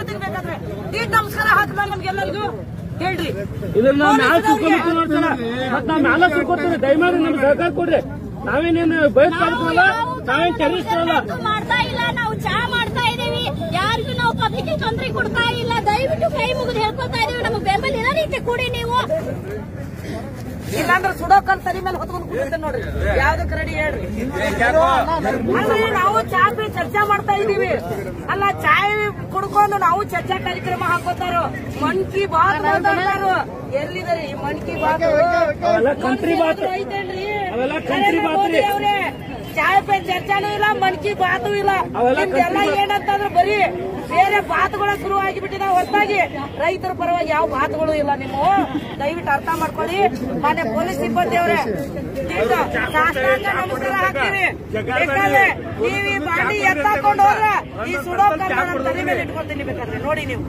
ಕೊಡ್ತೀನಿ ಬೇಕಾದ್ರೆ ದೀಡ್ ನಮಸ್ಕಾರ ಹಾಕ್ಲ ನಮ್ಗೆಲ್ಲರಿಗೂ ಹೇಳ್ರಿ ಇದನ್ನ ನಾವು ಮ್ಯಾಲ ಸುರ್ಕೊಂಡ್ಬಿಟ್ಟು ನೋಡ್ತಾರ ಮತ್ ನಾವ್ ಮ್ಯಾಲ ಸುರ್ಕೊತೀವಿ ದಯಮಾಡಿ ನಮ್ಗೆ ಸಹಕಾರ ಕೊಡ್ರಿ ನಾವೇನೇನು ಭಯೋತ್ಪಾದಕರಲ್ಲ ನಾವೇನ್ ಟೆರರಿಸ್ಟ್ ಅಲ್ಲ ಇವತ್ತು ಮಾಡ್ತಾ ಇಲ್ಲ ನಾವು ಚಾ ಮಾಡ್ತಾ ಇದೀವಿ ಯಾರಿಗೂ ನಾವು ಪಬ್ಲಿಕ್ ತೊಂದರೆ ಕೊಡ್ತಾ ಇಲ್ಲ ದಯವಿಟ್ಟು ಕೈ ಮುಗಿದು ಹೇಳ್ಕೊತಾ ಇದೀವಿ ನಮಗೆ ಬೆಂಬಲ ಇರೋ ರೀತಿ ಕೊಡಿ ನೀವು ಇಲ್ಲಾಂದ್ರೆ ಸುಡೋ ಕಲ್ ಸರಿ ಮೇಲೆ ಹೊತ್ಕೊಂಡು ಕೂತಿರ್ತೇನೆ ನೋಡ್ರಿ ಯಾವ್ದಕ್ಕೆ ರೆಡಿ ಹೇಳ್ರಿ ಅಲ್ರಿ ನಾವು ಚಾ ಪಿ ಚರ್ಚೆ ಮಾಡ್ತಾ ಇದೀವಿ ಅಲ್ಲ ಚಾಯ್ ಕುಡ್ಕೊಂಡು ನಾವು ಚರ್ಚಾ ಕಾರ್ಯಕ್ರಮ ಹಾಕೋತಾರೋ ಮನ್ ಕಿ ಬಾತ್ ಮಾತಾಡ್ತಾರೋ ಎಲ್ಲಿದ್ದಾರೆ ಈ ಮನ್ ಕಿ ಬಾತ್ ಅವೆಲ್ಲ country ಬಾತ್. ಐತೇನ್ರಿ ಅವೆಲ್ಲ country ಬಾತ್ ರೀ. ಅವ್ರೆ ಚಾಯ್ ಪೇ ಚರ್ಚಾನೂ ಇಲ್ಲ ಮನ್ ಕಿ ಬಾತು ಇಲ್ಲ ಅವೆಲ್ಲ ನಿಮ್ದೆಲ್ಲ country ಬಾತ್. ಏನಂತಂದ್ರೆ ಬರೀ ಬೇರೆ ಬಾತುಗಳ ಶುರು ಆಗಿಬಿಟ್ಟಿದೆ ಹೊರತಾಗಿ ರೈತರ ಪರವಾಗಿ ಯಾವ ಬಾತುಗಳು ಇಲ್ಲ ನೀವು ದಯವಿಟ್ಟು ಅರ್ಥ ಮಾಡ್ಕೊಳ್ಳಿ ಮಾನ್ಯ ಪೊಲೀಸ್ ಸಿಬ್ಬಂದಿ ಅವರೇ ಸಾಷ್ಟಾಂಗ ನಮಸ್ಕಾರ ಹಾಕ್ತೀವಿ ಬೇಕಾದ್ರೆ ನೀವು ಈ ಬಾಡಿ ಎತ್ತಾಕೊಂಡು ಹೋದ್ರೆ ಈ ಸುಡೋ ಕಲ್ಲು ನನ್ನ ತಲೆ ಮೇಲೆ ಇಟ್ಕೊಳ್ತೀನಿ ಬೇಕಾದ್ರೆ ನೋಡಿ ನೀವು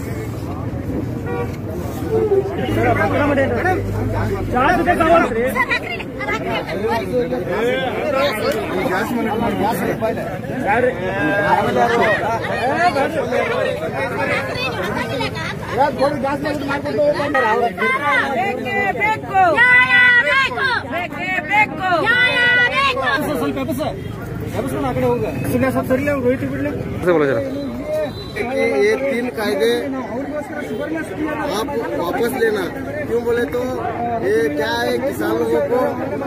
ಚಾ ಜೊತೆ ತಗೊಳ್ರಿ ಸರ್, ಹಾಕ್ರಿ, ಅದ್ ಹಾಕ್ರಿ. ಯಾರ್ರಿ? ಹಾಕ್ರಿ, ನೀವು ಹಾಕಿಲ್ಲ, ಬೇಕೇ ಬೇಕು ನ್ಯಾಯ ಬೇಕು ಬೇಕೇ ಬೇಕು ನ್ಯಾಯ ಬೇಕು ये ये तीन कायदे आप वापस लेना क्यों बोले तो ये क्या है किसान लोगों को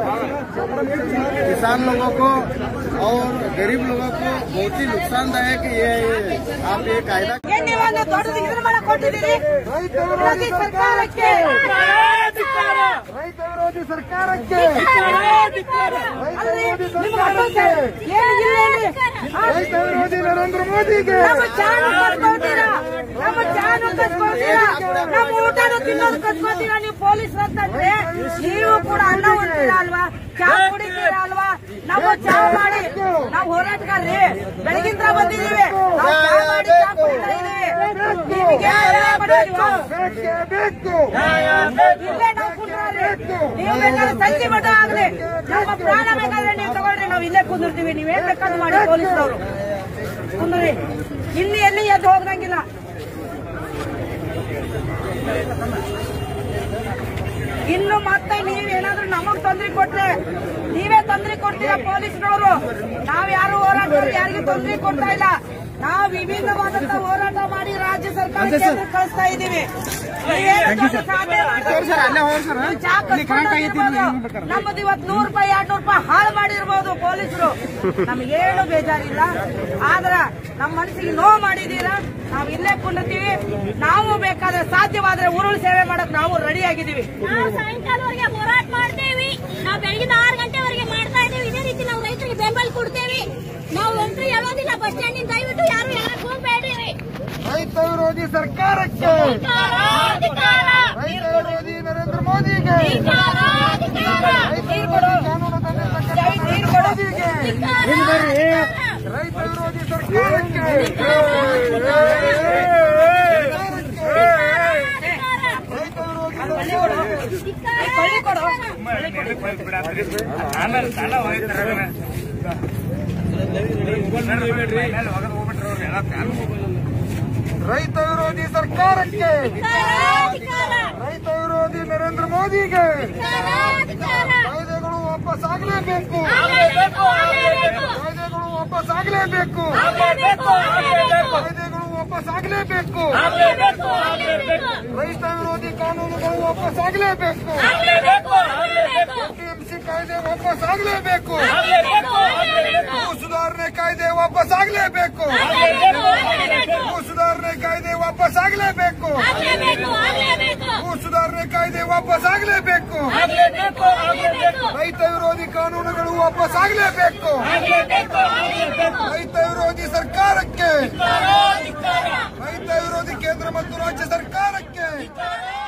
किसान लोगों को और गरीब लोगों को बहुत ही नुकसानदायक ये आप ये कायदा ಏನ್ ನೀವು ಒಂದು ದೊಡ್ಡದು ಇದನ್ನ ಮಾಡಕ್ ಕೊಟ್ಟಿದ್ದೀರಿ ವಿರೋಧಿ ಸರ್ಕಾರಕ್ಕೆ ರೈತ ವಿರೋಧಿ ಸರ್ಕಾರಕ್ಕೆ ಅಲ್ರಿ, ನಿಮ್ಗೆ ಅರ್ಥಾಯ್ತಾ? ಏನು ಇಲ್ಲ ಹೇಳಿ? ಆ, ರೈತ ವಿರೋಧಿ ನರೇಂದ್ರ ಮೋದಿಗೆ ನಮ್ಮ ಚಾನು ಕಸ್ಕೊಳ್ತೀರಾ ನಮ್ಮ ಚಾನು ಕಸ್ಕೊಳ್ತೀರಾ ನಮ್ಮ ಊಟನು ತಿನ್ನೋದು ಕಸ್ಕೊಳ್ತೀರಾ ನೀವು ಪೊಲೀಸ್ ಅಂತಂದ್ರೆ ನೀವು ಕೂಡ ಅನ್ನ ಉಣ್ತೀರಾ ಅಲ್ವಾ ಚಾ ಕುಡಿತೀರಾ ಅಲ್ವಾ ನಾವು ಚಾ ಮಾಡಿ ನಾವು ಹೋರಾಟಗಾರ್ರಿ ಬೆಳಗಿಂದ ಬಂದಿದ್ದೀವಿ ನಾವು ಚಾ ಮಾಡಿ ಚಾ ಕುಡಿತಾ ಇದೀವಿ ನಿಮಗೆ ಅನ್ಯಾಯ ಮಾಡಿದೀವಾ? ಬೇಕೇ ಬೇಕು ಇಲ್ಲೇ ನಾವು ಕುಂಡ್ರಾರಿ. ನೀವು ಬೇಕಾದ್ರೆ ಸಂಜೆ ಮಠ ಆಗ್ಲಿ ನಮ್ಮ ಪ್ರಾಣ ಬೇಕಾದ್ರೆ ನೀವು ತಗೊಳ್ರಿ ನಾವು ಇಲ್ಲೇ ಕುಂದಿರ್ತೀವಿ ನೀವೇನ್ ಬೇಕಾದ್ರೂ ಮಾಡಿ ಪೊಲೀಸ್ನವರು ಕುಂದ್ರಿ ಇನ್ನು ಎಲ್ಲಿ ಎದ್ದು ಹೋಗಂಗಿಲ್ಲ ಇನ್ನು ಮತ್ತೆ ನೀವೇನಾದ್ರೂ ನಮಗ್ ತೊಂದರೆ ಕೊಟ್ರೆ ನೀವೇ ತೊಂದರೆ ಕೊಡ್ತೀರಾ ಪೊಲೀಸ್ನವರು ನಾವ್ ಯಾರು ಹೋರಾಟಗಾರರು ಯಾರಿಗೂ ತೊಂದರೆ ಕೊಡ್ತಾ ಇಲ್ಲ ನಾವು ವಿಭಿನ್ನವಾದಂತ ಹೋರಾಟ ಮಾಡಿ ರಾಜ್ಯ ಸರ್ಕಾರಕ್ಕೆ ಕಳಿಸ್ತಾ ಇದೀವಿ ನೀವೇನು ದೊಡ್ಡ ಸಾಧನೆ ಮಾಡ್ತೀರಾ? ನೀವು ಚಾ ಕಸ್ಕೊಂಡು ಹೋಗಿರ್ಬೋದು. ನಮ್ಮದು ಇವತ್ತು ನೂರು ರೂಪಾಯಿ ಎರಡ್ ನೂರು ರೂಪಾಯಿ ಹಾಳು ಮಾಡಿರ್ಬೋದು ಪೊಲೀಸರು ನಮಗೇನು ಬೇಜಾರಿಲ್ಲ ಆದ್ರ ನಮ್ಮ ಮನಸ್ಸಿಗೆ ನೋವು ಮಾಡಿದೀರಾ ನಾವು ಇಲ್ಲೇ ಕುಂಡಿರ್ತೀವಿ ನಾವು ಬೇಕಾದ್ರೆ ಸಾಧ್ಯವಾದ್ರೆ ಉರುಳು ಸೇವೆ ಮಾಡಕ್ ನಾವು ರೆಡಿ ಆಗಿದ್ದೀವಿ ನಾವು ಸಾಯಂಕಾಲವರೆಗೆ ಹೋರಾಟ ಮಾಡ್ತೇವಿ ನಾವು ಬೆಳಗಿನ ಆರು ಗಂಟೆವರೆಗೆ ಮಾಡ್ತಾ ಇದೀವಿ ಇದೇ ರೀತಿ ನಾವು ರೈತರಿಗೆ ಬೆಂಬಲ ಕೊಡ್ತೇವಿ ನಾವು ಎಂಟ್ರಿ ಹೇಳೋದಿಲ್ಲ ಬಸ್ ಸ್ಟ್ಯಾಂಡ್ ದಯವಿಟ್ಟು ಯಾರು ಯಾರು ಹೋಗ್ಬೇಡ್ರಿ ರೈತ ವಿರೋಧಿ ಸರ್ಕಾರಕ್ಕೆ ಧಿಕ್ಕಾರ, ಧಿಕ್ಕಾರ, ರೈತ ವಿರೋಧಿ ನರೇಂದ್ರ ಮೋದಿಗೆ ಧಿಕ್ಕಾರ, ಧಿಕ್ಕಾರ, ರೈತ ವಿರೋಧಿ ಕಾನೂನು ತಂದಿರ್ತಕ್ಕಂಥ ನರೇಂದ್ರ ಮೋದಿಗೆ ಧಿಕ್ಕಾರ. ರೈತ ವಿರೋಧಿ ಸರ್ಕಾರಕ್ಕೆ ರೈತ ವಿರೋಧಿ ಕೊಳ್ಳಿ ಕೊಡು ರೈತ ವಿರೋಧಿ ಸರ್ಕಾರಕ್ಕೆ ರೈತ ವಿರೋಧಿ ನರೇಂದ್ರ ಮೋದಿಗೆ ಕಾಯ್ದೆಗಳು ವಾಪಸ್ ಆಗಲೇಬೇಕು ಕಾಯ್ದೆಗಳು ವಾಪಸ್ ಆಗಲೇಬೇಕು ಕಾಯ್ದೆಗಳು ವಾಪಸ್ ಆಗಲೇಬೇಕು ರೈತ ವಿರೋಧಿ ಕಾನೂನುಗಳು ವಾಪಸ್ ಆಗಲೇಬೇಕು ಟಿಎಂಸಿ ಕಾಯ್ದೆ ವಾಪಸ್ ಆಗಲೇಬೇಕು ಭೂ ಸುಧಾರಣೆ ಕಾಯ್ದೆ ವಾಪಸ್ ಆಗಲೇಬೇಕು ಭೂ ಸುಧಾರಣೆ ಕಾಯ್ದೆ ವಾಪಸ್ ಆಗಲೇಬೇಕು ಭೂ ಸುಧಾರಣೆ ಕಾಯ್ದೆ ವಾಪಸ್ ಆಗಲೇಬೇಕು ರೈತ ವಿರೋಧಿ ಕಾನೂನುಗಳು ವಾಪಸ್ ಆಗಲೇಬೇಕು ರೈತ ವಿರೋಧಿ ಸರ್ಕಾರಕ್ಕೆ ರೈತ ವಿರೋಧಿ ಕೇಂದ್ರ ಮತ್ತು ರಾಜ್ಯ ಸರ್ಕಾರಕ್ಕೆ